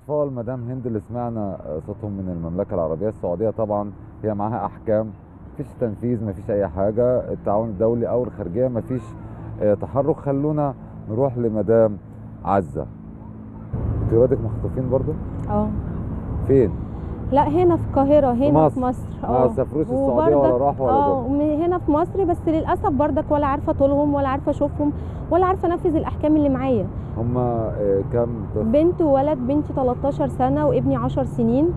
اطفال مدام هند اللي سمعنا صوتهم من المملكه العربيه السعوديه طبعا هي معاها احكام مفيش تنفيذ مفيش اي حاجه التعاون الدولي او الخارجيه مفيش آه، تحرك خلونا نروح لمدام عزه انت ولادك مخطوفين برضو اه فين لا هنا في القاهرة هنا في مصر. مصر ما سافروش السعوديه ولا راحوا ولا اه جم من هنا في مصر بس للاسف بردك ولا عارفه طولهم ولا عارفه اشوفهم ولا عارفه انفذ الاحكام اللي معايا هم آه، كام طفل بنت وولد بنتي 13 سنه وابني 10 سنين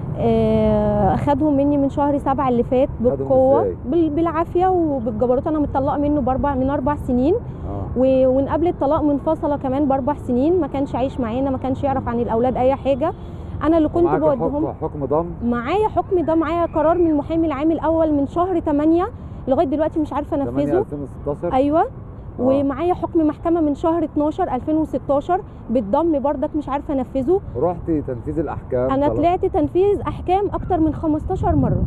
آه، اخدهم مني من شهر سبعة اللي فات خدهم بالقوه إزاي؟ بال- بالعافيه وبالجبروت انا متطلقه منه باربع من اربع سنين اه و- ومن قبل الطلاق منفصله كمان باربع سنين ما كانش عايش معانا ما كانش يعرف عن الاولاد اي حاجه انا اللي كنت ومعاك بودهم حكم حكم ضم معايا حكم ده معايا قرار من المحامي العام الاول من شهر 8 لغايه دلوقتي مش عارفه 8 انفذه 2016 ايوه آه. ومعايا حكم محكمه من شهر 12 2016 بالضم بردك مش عارفه انفذه رحتي تنفيذ الاحكام انا طلع- طلعت تنفيذ احكام اكتر من 15 مره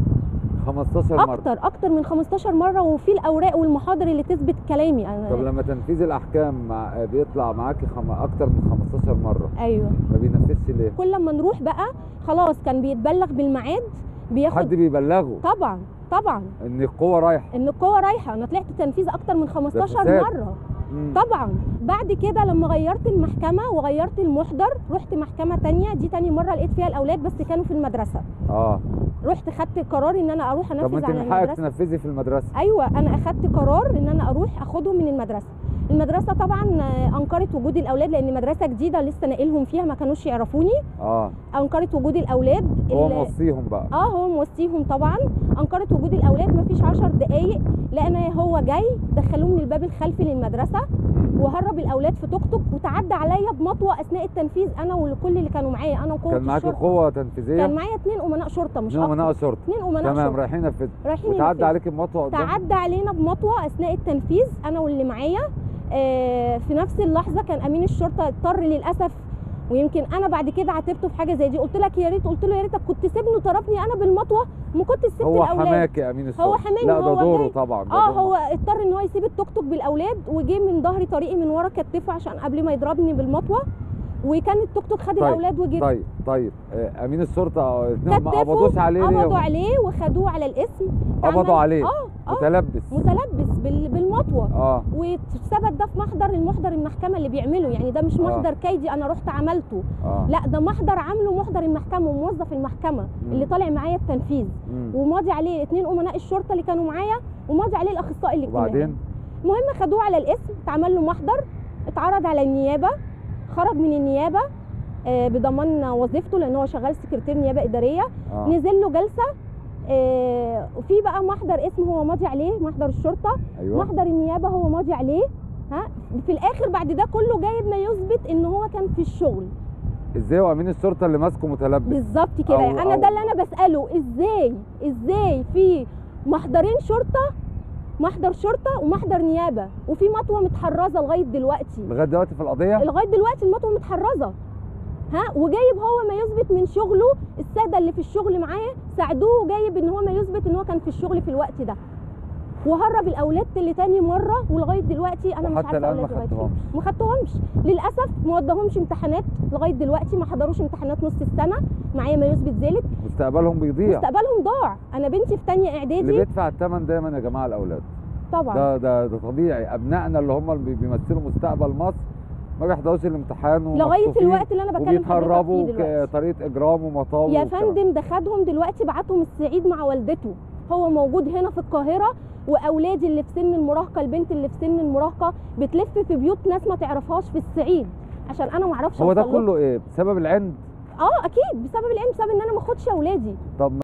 15 مره اكتر اكتر من 15 مره وفي الاوراق والمحاضر اللي تثبت كلامي طب انا لما تنفيذ الاحكام مع بيطلع معاكي خم... اكتر من 15 مره ايوه ما بينفذش ليه كل ما نروح بقى خلاص كان بيتبلغ بالميعاد بياخد حد بيبلغه طبعا طبعا ان القوه رايحه ان القوه رايحه انا طلعت تنفيذ اكتر من 15 فساد. مره مم. طبعا بعد كده لما غيرت المحكمة وغيرت المحضر رحت محكمة تانية دي تاني مرة لقيت فيها الأولاد بس كانوا في المدرسة اه رحت خدت قرار إن أنا أروح طب ما أنفذ انت على من حقك المدرسة تنفذي في المدرسه أيوة أنا أخدت قرار إن أنا أروح أخدهم من المدرسة المدرسة طبعا آه، أنكرت وجود الأولاد لأن مدرسة جديدة لسه ناقلهم فيها ما كانوش يعرفوني اه أنكرت وجود الأولاد هو ال- موصيهم بقى اه هو موصيهم طبعا انكرت وجود الاولاد مفيش عشر دقايق لقينا هو جاي دخلوه من الباب الخلفي للمدرسه وهرب الاولاد في توك توك وتعدى عليا بمطوه اثناء التنفيذ انا وكل اللي كانوا معايا انا وقوه كان معاكي الشرطه قوه تنفيذيه كان معايا اثنين امناء شرطه مش نوع اكتر مناقشه شرطه اثنين امناء تمام شرطه رايحين ينفذوا رايحين وتعدى ينفذوا. عليكي بمطوه قدام تعدى علينا بمطوه اثناء التنفيذ انا واللي معايا آه في نفس اللحظه كان امين الشرطه اضطر للاسف ويمكن انا بعد كده عاتبته في حاجه زي دي قلت لك يا ريت قلت له يا ريتك كنت سيبني وضربني انا بالمطوه ما كنت سبت هو الاولاد حماكي امين الشرطه حماني، لا هو ده دوره جاي- طبعا ده اه دوره. هو اضطر ان هو يسيب التوك توك بالاولاد وجه من ظهري طريقي من ورا كتفه عشان قبل ما يضربني بالمطوه وكان التوك توك خد طيب، الاولاد وجري طيب طيب آه، امين الشرطه آه، الاثنين ما كتفه، قبضوش عليه ليه قبضوا عليه وخدوه على الاسم قبضوا تعمل- عليه اه اه متلبس متلبس بال- بالمطوه اه وثبت ده في محضر المحضر المحكمه اللي بيعمله يعني ده مش آه. محضر كيدي انا رحت عملته اه لا ده محضر عامله محضر المحكمه وموظف المحكمه مم. اللي طالع معايا التنفيذ مم. وماضي عليه اثنين امناء الشرطه اللي كانوا معايا وماضي عليه الاخصائي الاجتماعي وبعدين المهم خدوه على الاسم اتعمل له محضر اتعرض على النيابه خرج من النيابه آه، بضمان وظيفته لان هو شغال سكرتير نيابه اداريه اه نزل له جلسه آه، وفي بقى محضر اسم هو ماضي عليه محضر الشرطه ايوه محضر النيابه هو ماضي عليه ها في الاخر بعد ده كله جايب ما يثبت ان هو كان في الشغل ازاي وامين الشرطه اللي ماسكه متلبس بالظبط كده أو- انا أو- ده اللي انا بساله ازاي ازاي في محضرين شرطه محضر شرطه ومحضر نيابه وفي مطوه متحرزه لغايه دلوقتي لغايه دلوقتي في القضيه لغايه دلوقتي المطوه متحرزه ها وجايب هو ما يثبت من شغله الساده اللي في الشغل معاه ساعدوه وجايب ان هو ما يثبت ان هو كان في الشغل في الوقت ده وهرب الاولاد لتاني مره ولغايه دلوقتي انا مش وحتى عارفه الآن ما اولاد دلوقتي فين. خدتهمش. ما خدتهمش للاسف ما ودهمش امتحانات لغايه دلوقتي ما حضروش امتحانات نص السنه معايا ما يثبت ذلك مستقبلهم بيضيع مستقبلهم ضاع انا بنتي في تانية اللي اعدادي بيدفع الثمن دايما يا جماعه الاولاد طبعا ده ده ده طبيعي ابنائنا اللي هم اللي بيمثلوا مستقبل مصر ما بيحضروش الامتحان لغايه ومخطوفين الوقت اللي انا بتكلم حضرتك فيه وبيتهربوا دلوقتي طريقه اجرام ومطاوي يا والكلام. فندم ده خدهم دلوقتي بعتهم الصعيد مع والدته هو موجود هنا في القاهره واولادي اللي في سن المراهقه البنت اللي في سن المراهقه بتلف في بيوت ناس ما تعرفهاش في الصعيد عشان انا ما اعرفش هو ده أوصل لهم. كله ايه بسبب العند اه اكيد بسبب العلم بسبب ان انا ما اخدش اولادي طب